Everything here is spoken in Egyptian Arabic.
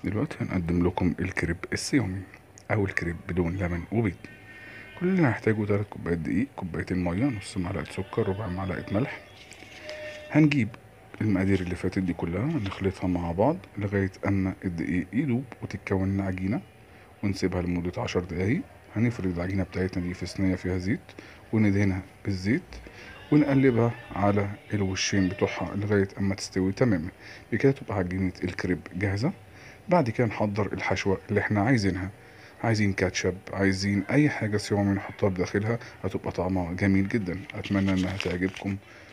دلوقتي هنقدم لكم الكريب الصيامي او الكريب بدون لبن وبيض كل اللي هنحتاجه تلات كوبايات دقيق كوبايتين ميه نص معلقه سكر ربع معلقه ملح هنجيب المقادير اللي فاتت دي كلها ونخلطها مع بعض لغايه اما الدقيق يدوب وتتكون العجينه ونسيبها لمده عشر دقايق هنفرد العجينه بتاعتنا دي في صينيه فيها زيت وندهنها بالزيت ونقلبها على الوشين بتوعها لغايه اما تستوي تماما بكده تبقى عجينه الكريب جاهزه بعد كده نحضر الحشوة اللي احنا عايزينها عايزين كاتشب عايزين اي حاجة صيامي نحطها بداخلها هتبقى طعمها جميل جدا اتمنى انها تعجبكم